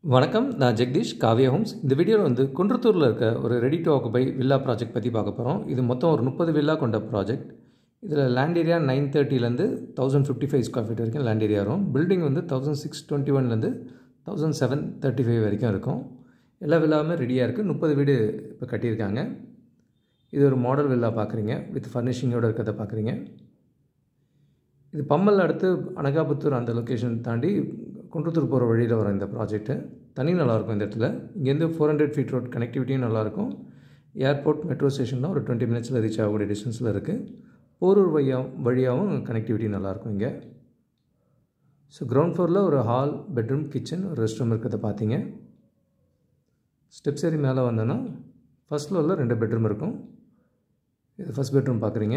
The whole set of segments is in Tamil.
வணக்கம் நான் ஜெகதீஷ் காவியா ஹோம்ஸ் இந்த வீடியோவில் வந்து குன்றத்தூரில் இருக்க ஒரு ready to occupy villa project பற்றி பார்க்க போகிறோம் இது மொத்தம் ஒரு முப்பது வில்லா கொண்ட ப்ராஜெக்ட் இதில் லேண்ட் ஏரியா நைன் தேர்ட்டிலேருந்து thousand fifty five square feet வரைக்கும் லேண்ட் ஏரியா வரும் பில்டிங் வந்து தௌசண்ட் சிக்ஸ் டுவெண்ட்டி ஒன்லேருந்து தௌசண்ட் செவன் தேர்ட்டி ஃபைவ் வரைக்கும் இருக்கும் எல்லா வில்லாவுமே ரெடியாக இருக்குது முப்பது வீடு இப்போ கட்டியிருக்காங்க இது ஒரு மாடல் வில்லா பார்க்குறீங்க வித் ஃபர்னிஷிங்கோடு இருக்கிறத பார்க்குறீங்க இது பம்மல் அடுத்து அனகாபுத்தூர் அந்த லொக்கேஷன் தாண்டி குன்றத்தூர் போகிற வழியில் வரும் இந்த ப்ராஜெக்ட்டு தண்ணி நல்லாயிருக்கும் இந்த இடத்துல இங்கேருந்து ஃபோர் ஹண்ட்ரட் ஃபீட் ரோட் கனெக்டிவிட்டியும் நல்லாயிருக்கும் ஏர்போர்ட் மெட்ரோ ஸ்டேஷன்லாம் ஒரு டுவெண்ட்டி மினிட்ஸில் ரீச் ஆகக்கூடிய டிஸ்டன்ஸில் இருக்குது போரூர் வழியா வழியாகவும் கனெக்டிவிட்டி நல்லாயிருக்கும் இங்கே ஸோ கிரவுண்ட் ஃப்ளோரில் ஒரு ஹால் பெட்ரூம் கிச்சன் ஒரு ரெஸ்ட் ரூம் இருக்கிறத பார்த்தீங்க ஸ்டெப்ஸ் ஏறி மேலே வந்தோன்னா ஃபஸ்ட் ஃப்ளோரில் ரெண்டு பெட்ரூம் இருக்கும் இது ஃபஸ்ட் பெட்ரூம் பார்க்குறீங்க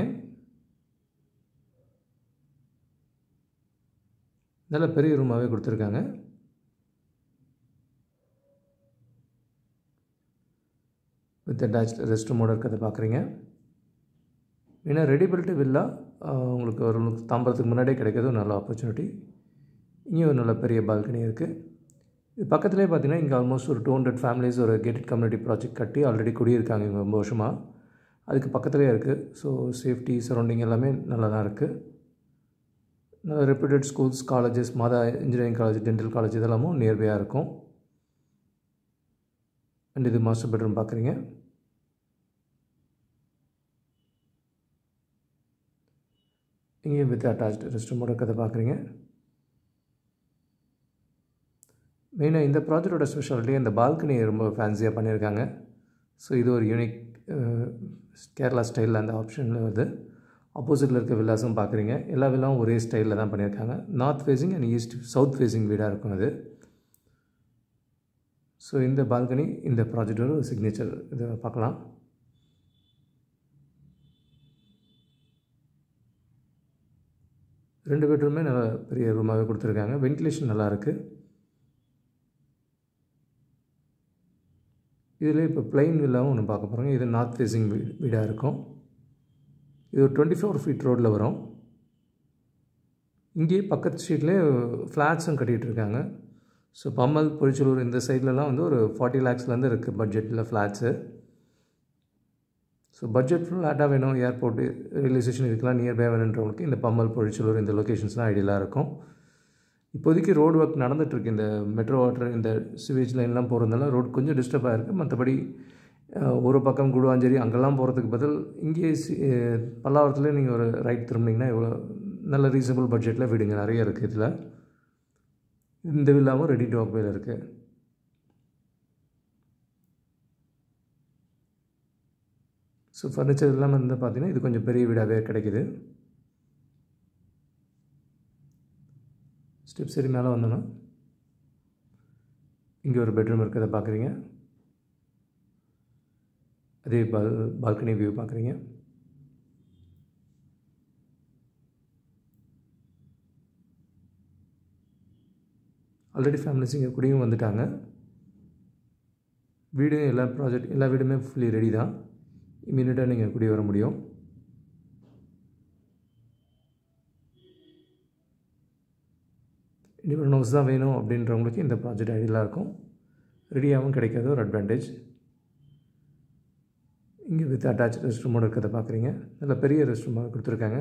நல்ல பெரிய ரூமாகவே கொடுத்துருக்காங்க வித் அட்டாச் ரெஸ்ட் ரூமோடு இருக்கிறத பார்க்குறீங்க ஏன்னா ரெடி பில்ட்டு வில்லா உங்களுக்கு ஒரு தாம்பரத்துக்கு முன்னாடியே கிடைக்கிறது ஒரு நல்ல ஆப்பர்ச்சுனிட்டி இங்கேயும் ஒரு நல்ல பெரிய பால்கனி இருக்குது இது பக்கத்துலேயே பார்த்தீங்கன்னா இங்கே ஆல்மோஸ்ட் ஒரு டூ ஹண்ட்ரட் ஃபேமிலிஸ் ஒரு கேட்டட் கம்யூனிட்டி ப்ராஜெக்ட் கட்டி ஆல்ரெடி குடியிருக்காங்க இங்கே ரொம்ப வருஷமாக அதுக்கு பக்கத்துலேயே இருக்குது ஸோ சேஃப்டி சரௌண்டிங் எல்லாமே நல்லா தான் இருக்குது நல்ல reputed schools colleges Madha engineering college dental college இதெல்லாமும் நியர்பையாக இருக்கும் அண்ட் இது மாஸ்டர் பெட்ரூம் பார்க்குறீங்க இங்கேயும் வித் அட்டாச் ரெஸ்ட் ரூமோட கதை பார்க்குறீங்க மெயினாக இந்த ப்ராஜெக்டோட ஸ்பெஷாலிட்டி இந்த பால்கனி ரொம்ப ஃபேன்சியாக பண்ணியிருக்காங்க ஸோ இது ஒரு யூனிக் கேரளா ஸ்டைலில் அந்த ஆப்ஷனில் வருது ஆப்போசிட்டில் இருக்க வில்லாஸும் பார்க்குறீங்க எல்லா வில்லாவும் ஒரே ஸ்டைலில் தான் பண்ணியிருக்காங்க north facing and east south facing வீடாக இருக்கும் அது ஸோ இந்த பால்கனி இந்த ப்ராஜெக்டோட ஒரு சிக்னேச்சர் இதை பார்க்கலாம் ரெண்டு பெட்ரூமே நல்ல பெரிய ரூமாகவே கொடுத்துருக்காங்க வென்டிலேஷன் நல்லாயிருக்கு இதில் இப்போ பிளைன் வில்லாவும் ஒன்று பார்க்க போகிறோங்க இது நார்த் ஃபேஸிங் வீ வீடாக இருக்கும் இது ஒரு டுவெண்ட்டி ஃபோர் ஃபீட் ரோட்டில் வரும் இங்கேயே பக்கத்து ஸ்ட்ரீட்லேயே ஃப்ளாட்ஸும் கட்டிகிட்டு இருக்காங்க ஸோ பம்மல் பொரிச்சலூர் இந்த சைட்லலாம் வந்து ஒரு ஃபார்ட்டி லேக்ஸ்லேருந்து இருக்குது பட்ஜெட்டில் ஃப்ளாட்ஸு ஸோ பட்ஜெட் ஃப்ளாட்டாக வேணும் ஏர்போர்ட்டு ரயில்வே ஸ்டேஷன் இதுக்கெலாம் நியர்பை வேணுன்றவங்களுக்கு இந்த பம்மல் பொழிச்சலூர் இந்த லொக்கேஷன்ஸ்லாம் ஐடியலாக இருக்கும் இப்போதைக்கு ரோடு ஒர்க் நடந்துகிட்ருக்கு இந்த மெட்ரோ வாட்டர் இந்த சிவேஜ் லைன்லாம் போகிறதுனால ரோடு கொஞ்சம் டிஸ்டர்பாக இருக்குது மற்றபடி ஒரு பக்கம் குடுவாஞ்சேரி அங்கெல்லாம் போகிறதுக்கு பதில் இங்கே பல்லாவரத்தில் நீங்கள் ஒரு ரைட் திரும்பினீங்கன்னா இவ்வளோ நல்ல ரீசனபிள் பட்ஜெட்டில் வீடுங்க நிறைய இருக்குது இதில் இந்த வில்லாவும் ரெடி டு ஆக்குபையில் இருக்குது ஸோ ஃபர்னிச்சர் இல்லாமல் இருந்தால் பார்த்தீங்கன்னா இது கொஞ்சம் பெரிய வீடாகவே கிடைக்கிது ஸ்டெப் சரி மேலே வந்தோன்னா இங்கே ஒரு பெட்ரூம் இருக்கிறத பார்க்குறீங்க அதே பால் பால்கனி வியூ பார்க்குறீங்க ஆல்ரெடி ஃபேமிலிஸ் இங்கே கூடயும் வந்துட்டாங்க வீடு எல்லா ப்ராஜெக்ட் எல்லா வீடுமே ஃபுல்லி ரெடி தான் இமீடியட்டாக நீங்கள் குடி வர முடியும் இண்டிபெண்ட் ஹவுஸ் தான் வேணும் அப்படின்றவங்களுக்கு இந்த ப்ராஜெக்ட் ஐடியலாக இருக்கும் ரெடியாகவும் கிடைக்காத ஒரு அட்வான்டேஜ் இங்கே வித் அட்டாச் ரெஸ்ட் ரூமோடு இருக்கிறத பார்க்குறீங்க நல்ல பெரிய ரெஸ்ட் ரூமாக கொடுத்துருக்காங்க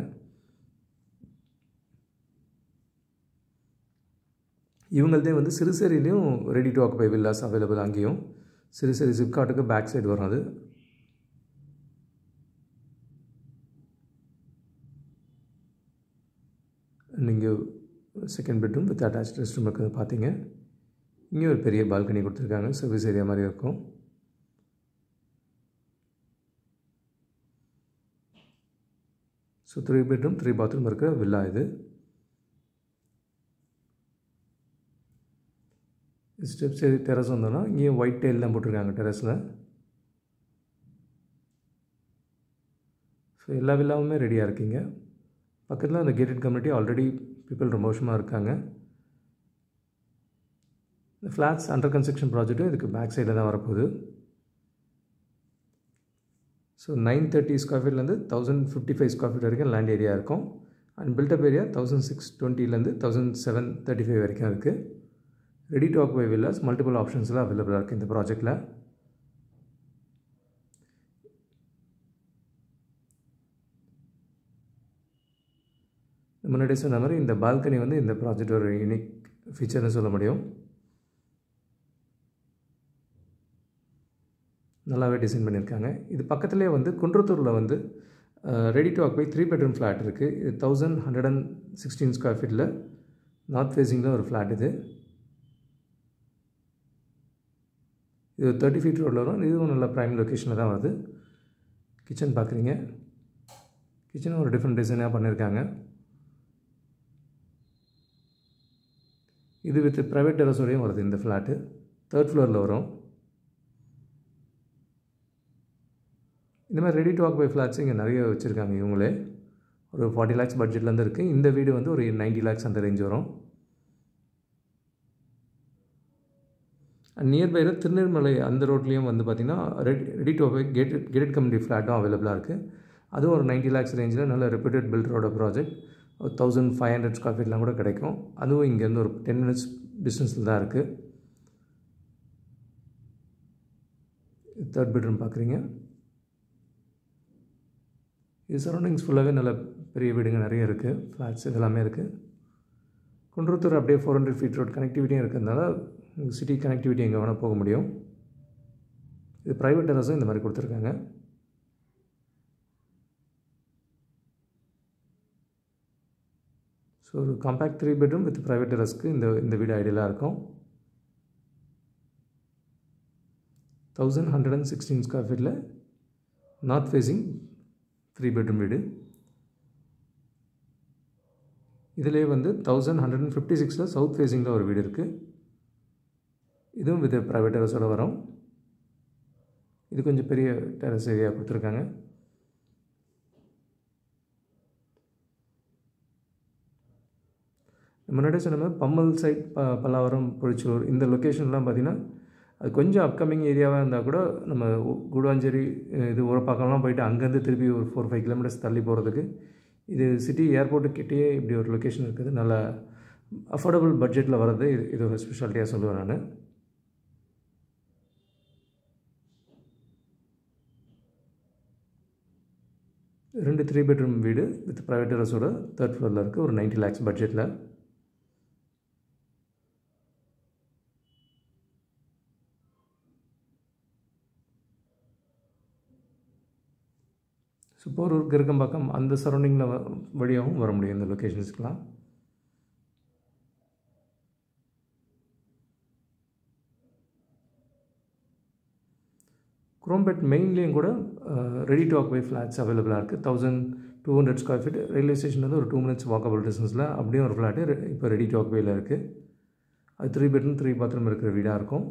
இவங்கள்தே வந்து சிறுசேரியிலையும் ready to occupy villas available அங்கேயும் சிறுசேரி ஜிப்காட்டுக்கு பேக் சைடு வரும் அது நீங்கள் second bedroom with attach rest room இருக்கிறத பார்த்தீங்க இங்கே ஒரு பெரிய பால்கனி கொடுத்துருக்காங்க சர்வீஸ் ஏரியா மாதிரி இருக்கும் so three bedroom three bathroom இருக்கிற வில்லா இது ஸ்டெப்ஸ் ஏறி டெரஸ் வந்தோன்னா இங்கேயும் ஒயிட் டைல் தான் போட்டிருக்காங்க டெரஸில் ஸோ எல்லா வில்லாவுமே ரெடியாக இருக்கீங்க பக்கத்தில் அந்த கேட்டட் கம்யூனிட்டி ஆல்ரெடி பீப்புள் ரொம்ப வருஷமாக இருக்காங்க இந்த ஃப்ளாட்ஸ் அண்டர் கன்ஸ்ட்ரக்ஷன் ப்ராஜெக்ட்டும் இதுக்கு பேக் சைடில் தான் வரப்போகுது ஸோ நைன் தேர்ட்டி ஸ்கொயர் ஃபீட்லேருந்து thousand fifty five square feet வரைக்கும் லேண்ட் ஏரியா இருக்கும் and built-up area thousand six டுவெண்ட்டிலேருந்து தௌசண்ட் செவன் தேர்ட்டி ஃபைவ் வரைக்கும் இருக்குது ready to occupy villas multiple ஆப்ஷன்ஸில் அவைலபிளாக இருக்குது இந்த ப்ராஜெக்டில் முன்னாடியே சொன்ன மாதிரி இந்த பால்கனி வந்து இந்த ப்ராஜெக்ட் ஒரு யூனிக் ஃபீச்சர்னு சொல்ல முடியும் நல்லாவே டிசைன் பண்ணியிருக்காங்க இது பக்கத்துலேயே வந்து குன்றத்தூரில் வந்து ready to occupy three bedroom flat இருக்குது இது thousand hundred and sixteen square ஃபீட்டில் நார்த் ஃபேஸிங்கில் ஒரு ஃப்ளாட் இது இது தேர்ட்டி ஃபீட் ரோடில் வரும் இதுவும் நல்ல ப்ரைம் லொக்கேஷனில் தான் வருது கிச்சன் பார்க்குறீங்க கிச்சனும் ஒரு டிஃப்ரெண்ட் டிசைனாக பண்ணியிருக்காங்க இது வித் ப்ரைவேட் டெரஸோடையும் வருது இந்த ஃப்ளாட்டு தேர்ட் ஃப்ளோரில் வரும் இந்த மாதிரி ready to occupy flats இங்கே நிறைய வச்சுருக்காங்க இவங்களே ஒரு ஃபார்ட்டி லேக்ஸ் பட்ஜெட்லேருந்து இருக்குது இந்த வீடு வந்து ஒரு நைன்ட்டி லேக்ஸ் அந்த ரேஞ்ச் வரும் அண்ட் நியர்பையில் திருநெல்மலை அந்த ரோட்லேயும் வந்து பார்த்திங்கன்னா ரெடி ரெடி டு ஆக் கேட்டட் கேட்டட் கம்யூனிட்டி ஃப்ளாட்டும் அவைலபிளாக இருக்குது அதுவும் ஒரு நைன்ட்டி லேக்ஸ் ரேஞ்சில் நல்ல ரெப்யூட்டட் பில்டரோட ப்ராஜெக்ட் ஒரு தௌசண்ட் ஃபைவ் ஹண்ட்ரட் ஸ்கொயர் ஃபீட்லாம் கூட கிடைக்கும் அதுவும் இங்கேருந்து ஒரு டென் மினிட்ஸ் டிஸ்டன்ஸில் தான் இருக்குது தேர்ட் பெட்ரூம் பார்க்குறீங்க இது சரௌண்டிங்ஸ் ஃபுல்லாகவே நல்ல பெரிய வீடுங்க நிறைய இருக்குது ஃப்ளாட்ஸ் இதெல்லாமே இருக்குது குன்றத்தூர் அப்படியே ஃபோர் ஹண்ட்ரட் ஃபீட் ரோட் கனெக்டிவிட்டியும் இருக்கிறதுனால சிட்டி கனெக்டிவிட்டி எங்கே வேணால் போக முடியும் இது ப்ரைவேட் டெரஸும் இந்த மாதிரி கொடுத்துருக்காங்க ஸோ ஒரு compact three bedroom with private டெரஸ்க்கு இந்த இந்த வீடு ஐடியலாக இருக்கும் thousand hundred and sixteen square ஃபீட்டில் நார்த் ஃபேஸிங் த்ரீ பெட்ரூம் வீடு இதிலே வந்து தௌசண்ட் ஹண்ட்ரட் அண்ட் ஃபிஃப்டி சிக்ஸில் சவுத் ஃபேஸிங்கில் ஒரு வீடு இருக்குது இதுவும் வித் ப்ரைவேட் டெரஸோடு வரும் இது கொஞ்சம் பெரிய டெரஸ் ஏரியா கொடுத்துருக்காங்க முன்னாடியே சொன்ன மாதிரி பம்மல் சைட் ப பல்லாவரம் பொழிச்சூர் இந்த லொக்கேஷன்லாம் பார்த்திங்கன்னா அது கொஞ்சம் அப்கமிங் ஏரியாவாக இருந்தால் கூட நம்ம கூடாஞ்சேரி இது உரப்பாக்கம்லாம் போயிட்டு அங்கேருந்து திருப்பி ஒரு ஃபோர் ஃபைவ் கிலோமீட்டர்ஸ் தள்ளி போகிறதுக்கு இது சிட்டி ஏர்போர்ட்டுக்கிட்டேயே இப்படி ஒரு லொக்கேஷன் இருக்குது நல்ல அஃபோர்டபுள் பட்ஜெட்டில் வர்றது இது இது ஒரு ஸ்பெஷாலிட்டியாக சொல்லுவேன் நான் ரெண்டு த்ரீ பெட்ரூம் வீடு வித் ப்ரைவேட் டெரஸோட தேர்ட் ஃப்ளோரில் இருக்குது ஒரு நைன்ட்டி லேக்ஸ் பட்ஜெட்டில் ஸோ போரூர் கிருக்கம்பாக்கம் அந்த சரௌண்டிங்கில் வழியாகவும் வர முடியும் இந்த லொக்கேஷன்ஸ்க்கெலாம் குரோம்பேட் மெயின்லேயும் கூட ரெடி டு ஆக்குபை ஃப்ளாட்ஸ் அவைலபிளாக இருக்குது thousand two hundred square feet railway ஸ்டேஷன்லேருந்து ஒரு டூ மினிட்ஸ் வாக்கபிள் டிஸ்டன்ஸில் அப்படியும் ஒரு ஃப்ளாட்டு இப்போ ரெடி டு ஆக்குபையில் இருக்குது அது த்ரீ பெட்ரூம் த்ரீ பாத்ரூம் இருக்கிற வீடாக இருக்கும்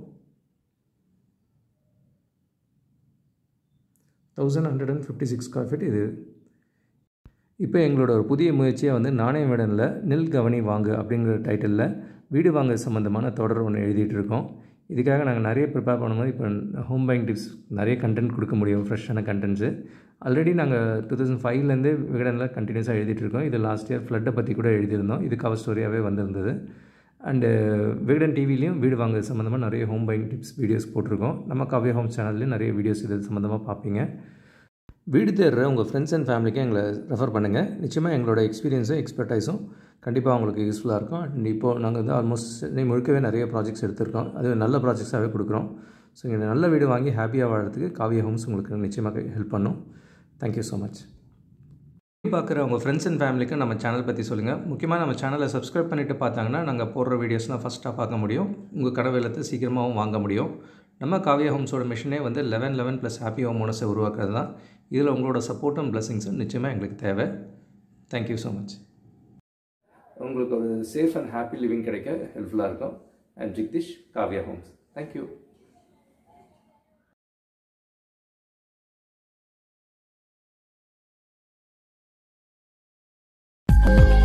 thousand hundred and fifty six square feet இது இப்போ எங்களோட ஒரு புதிய முயற்சியாக வந்து நாணய மேடனில் நெல் கவனி வாங்கு அப்படிங்கிற டைட்டிலில் வீடு வாங்க சம்மந்தமான தொடர் ஒன்று எழுதிட்டு இருக்கோம் இதுக்காக நாங்கள் நிறைய ப்ரிப்பேர் பண்ணும்போது இப்போ ஹோம் பையிங் டிப்ஸ் நிறைய கண்டென்ட் கொடுக்க முடியும் ஃப்ரெஷ்ஷான கண்டென்ட்ஸு ஆல்ரெடி நாங்கள் டூ தௌசண்ட் ஃபைவ்லேருந்தே விகடனில் கண்டினியூஸாக எழுதிட்டு இருக்கோம் இது லாஸ்ட் இயர் ஃப்ளட்டை பற்றி கூட எழுதியிருந்தோம் இது கவர் ஸ்டோரியாகவே வந்திருந்தது அண்டு விகடன் டிவிலையும் வீடு வாங்க சம்மந்தமாக நிறைய ஹோம் பையிங் டிப்ஸ் வீடியோஸ் போட்டிருக்கோம் நம்ம காவிய ஹோம் சேனல்லையும் நிறைய வீடியோஸ் இது சம்மந்தமாக பார்ப்பீங்க வீடு தேடுற உங்கள் ஃப்ரெண்ட்ஸ் அண்ட் ஃபேமிலிக்கு எங்களை ரெஃபர் பண்ணுங்கள் நிச்சயமாக எங்களோட எக்ஸ்பீரியன்ஸும் எக்ஸ்பர்டைஸும் கண்டிப்பாக அவங்களுக்கு யூஸ்ஃபுல்லாக இருக்கும் அண்ட் இப்போது நாங்கள் வந்து ஆல்மோஸ்ட் சென்னை முழுக்கவே நிறைய ப்ராஜெக்ட்ஸ் எடுத்திருக்கோம் அது நல்ல ப்ராஜெக்ட்ஸாகவே கொடுக்குறோம் ஸோ இங்கே நல்ல வீடு வாங்கி ஹாப்பியாக வாழறதுக்கு காவிய ஹோம்ஸ் உங்களுக்கு நிச்சயமாக ஹெல்ப் பண்ணும் தேங்க்யூ ஸோ மச் பார்க்குற உங்கள் ஃப்ரெண்ட்ஸ் அண்ட் ஃபேமிலிக்கு நம்ம சேனல் பற்றி சொல்லுங்கள் முக்கியமாக நம்ம சேனலை சப்ஸ்கிரைப் பண்ணிவிட்டு பார்த்தாங்கன்னா நாங்கள் போடுற வீடியோஸ்லாம் ஃபஸ்ட்டாக பார்க்க முடியும் உங்கள் கடை வெள்ளத்தை சீக்கிரமாகவும் வாங்க முடியும் நம்ம காவியா ஹோம்ஸோட மிஷனே வந்து eleven eleven plus happy home ஓனஸை உருவாக்குறது தான் இதில் உங்களோட சப்போர்ட்டும் பிளஸிங்ஸும் நிச்சயமாக எங்களுக்கு தேவை தேங்க்யூ ஸோ மச் உங்களுக்கு ஒரு சேஃப் அண்ட் ஹாப்பி லிவிங் கிடைக்க ஹெல்ப்ஃபுல்லாக இருக்கும் and Jagdish Kaviya Homes thank you thank you